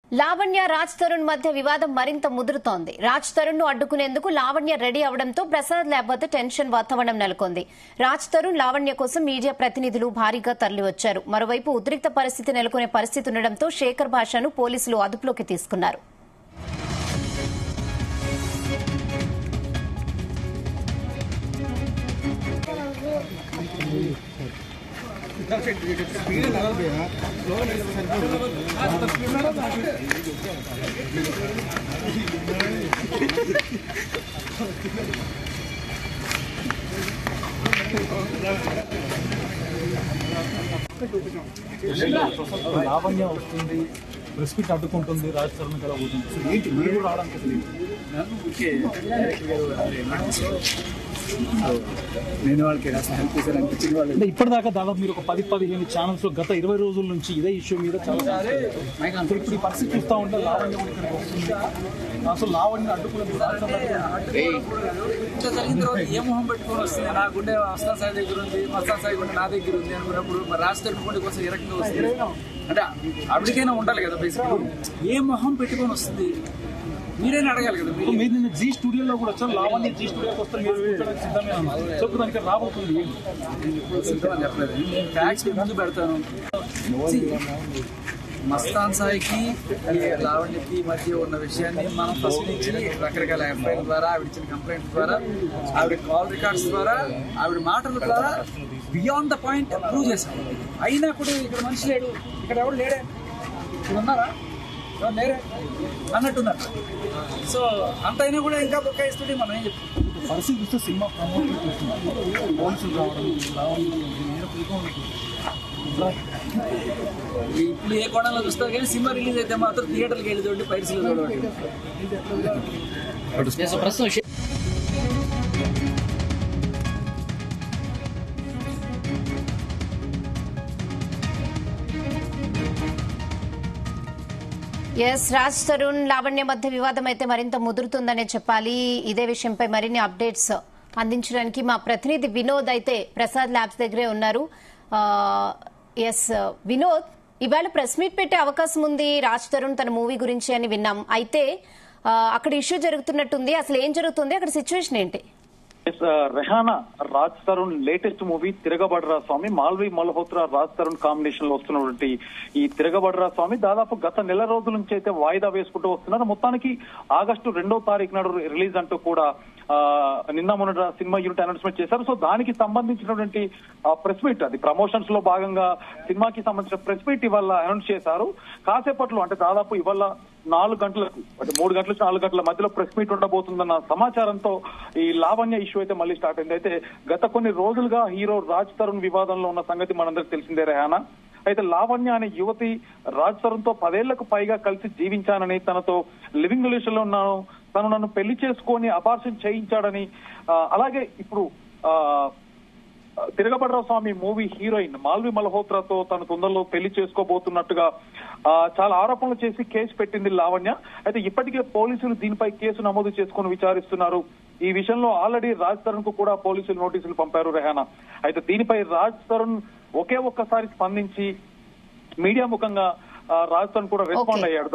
లావణ్య రాజ్ తరుణ్ మధ్య వివాదం మరింత ముదురుతోంది రాజ్ తరుణ్ ను అడ్డుకునేందుకు లావణ్య రెడీ అవడంతో ప్రసాద్ ల్యాబ్ వద్ద టెన్షన్ వాతావరణం నెలకొంది రాజ్ తరుణ్ లావణ్య కోసం మీడియా ప్రతినిధులు భారీగా తరలివచ్చారు మరోవైపు ఉద్రిక్త పరిస్థితి నెలకొనే పరిస్థితి ఉండడంతో శేఖర్ భాషను పోలీసులు అదుపులోకి తీసుకున్నారు లావణ్య వస్తుంది ప్రెస్ మీట్ అడ్డుకుంటుంది రాజ్ తరుణ్ కదా పోతుంది అసలు ఏంటి మీరు కూడా రావడానికి అసలు ఏంటి? నేను వాళ్ళకి అసలు హెల్ప్ చేశాను అనిపించింది వాళ్ళు అంటే ఇప్పటిదాకా దాదాపు మీరు ఒక పది పదిహేను ఛానల్స్ లో గత ఇరవై రోజుల నుంచి ఇదే ఇష్యూ మీద చాలా అసలు ఇప్పుడు ఈ పరిస్థితి చూస్తా ఉంటే లావణ్య కూడా ఇక్కడికి వస్తుంది అసలు లావణ్య అడ్డుకున్నది రాజ్ తరుణ్ అడ్డుకున్నది. ఇంత జరిగిన తర్వాత ఏ మొహం పెట్టుకొని వస్తుంది నా గుండె మస్తాన్ సాయి దగ్గర ఉంది మస్తాన్ సాయి గుండె నా దగ్గర ఉంది అనుకున్నప్పుడు మరి రాష్ట్ర గుండె కోసం ఏ రకంగా వస్తుంది అంటే ఆవిడకైనా ఉండాలి కదా బేసిక్ ఏ మొహం పెట్టుకొని వస్తుంది మీరైనా అడగాలి కదా సో మీరు నిన్న జీ స్టూడియోలో కూడా వచ్చారు లావణ్య జీ స్టూడియోకి వస్తే మీరు కూర్చోడానికి సిద్ధమే అన్నారు సో ఇప్పుడు దానికి రాబోతుంది ఏంటి? సిద్ధమని చెప్పలేదు నేను ఫ్యాక్ట్స్ ముందు పెడతాను See, మస్తాన్ సాయికి ఈ లావణ్యకి మధ్య ఉన్న విషయాన్ని మనం ఫస్ట్ నుంచి రకరకాల ఎఫ్ఐఆర్ ద్వారా ఆవిడ ఇచ్చిన కంప్లైంట్ ద్వారా ఆవిడ కాల్ రికార్డ్స్ ద్వారా ఆవిడ మాటల ద్వారా బియాండ్ ద పాయింట్ ప్రూవ్ చేశాం అయినా కూడా ఇక్కడ మనిషి లేడు ఇక్కడ ఎవరు లేడే ఇక్కడ ఉన్నారా ఎవరు లేరే అన్నట్టున్నారు సో అంత అయినా కూడా ఇంకా బుక్కాయిస్తుంటే మనం ఏం చెప్తాం పరిస్థితి చూస్తే సినిమా ప్రమోషన్ చూస్తున్నారు పోలీసులు రావడం లావణ్య ఏ రకంగా ఉంటుంది? ఇప్పుడు ఏ కోణంలో చూస్తారు కానీ సినిమా రిలీజ్ అయితే మాత్రం థియేటర్కి వెళ్ళి చూడండి పైసలు చూడండి ఎస్ రాజ్ తరుణ్ లావణ్య మధ్య వివాదం అయితే మరింత ముదురుతుందనే చెప్పాలి ఇదే విషయంపై మరిన్ని అప్డేట్స్ అందించడానికి మా ప్రతినిధి వినోద్ అయితే ప్రసాద్ ల్యాబ్స్ దగ్గరే ఉన్నారు ఎస్ వినోద్ ఇవాళ ప్రెస్ మీట్ పెట్టే అవకాశం ఉంది రాజ్ తరుణ్ తన మూవీ గురించి అని విన్నాం అయితే ఆ, అక్కడ ఇష్యూ జరుగుతున్నట్టుంది అసలు ఏం జరుగుతుంది అక్కడ సిచ్యువేషన్ ఏంటి ఎస్, ఆ, రెహానా Raj Tarun latest movie Tiragabadara Swami Malvi Malhotra Raj Tarun combination లో వస్తున్నటువంటి ఈ తిరగబడరా స్వామి దాదాపు గత నెల రోజుల నుంచి అయితే వాయిదా వేసుకుంటూ వస్తున్నారు మొత్తానికి ఆగస్టు రెండో తారీఖు నాడు రిలీజ్ అంటూ కూడా ఆ, నిన్న మొన్న సినిమా యూనిట్ అనౌన్స్మెంట్ చేశారు సో దానికి సంబంధించినటువంటి ప్రెస్ మీట్ అది ప్రమోషన్స్ లో భాగంగా సినిమాకి సంబంధించిన ప్రెస్ మీట్ ఇవాళ అనౌన్స్ చేశారు కాసేపట్లో అంటే దాదాపు ఇవాళ నాలుగు గంటలకు అంటే మూడు గంటల నుంచి నాలుగు గంటల మధ్యలో ప్రెస్ మీట్ ఉండబోతుందన్న సమాచారంతో ఈ లావణ్య ఇష్యూ అయితే మళ్ళీ స్టార్ట్ అయింది అయితే గత కొన్ని రోజులుగా హీరో రాజ్ తరుణ్ వివాదంలో ఉన్న సంగతి మనందరికి తెలిసిందే రెహానా అయితే లావణ్య అనే యువతి రాజ్ తరుణ్ తో పదేళ్లకు పైగా కలిసి జీవించానని తనతో లివింగ్ రిలేషన్ లో ఉన్నాను తను నన్ను పెళ్లి చేసుకొని అపార్షన్ చేయించాడని ఆ, అలాగే ఇప్పుడు ఆ తిరగబడరావు స్వామి మూవీ హీరోయిన్ మాల్వి మల్హోత్రాతో తన తొందరలో పెళ్లి చేసుకోబోతున్నట్టుగా ఆ, చాలా ఆరోపణలు చేసి కేసు పెట్టింది లావణ్య అయితే ఇప్పటికే పోలీసులు దీనిపై కేసు నమోదు చేసుకుని విచారిస్తున్నారు ఈ విషయంలో ఆల్రెడీ రాజ్ తరుణ్ కు కూడా పోలీసులు నోటీసులు పంపారు రెహానా అయితే దీనిపై రాజ్ తరుణ్ ఒకే ఒక్కసారి స్పందించి మీడియా ముఖంగా ఆ, రాజ్ తరుణ్ కూడా రెస్పాండ్ Okay. అయ్యాడు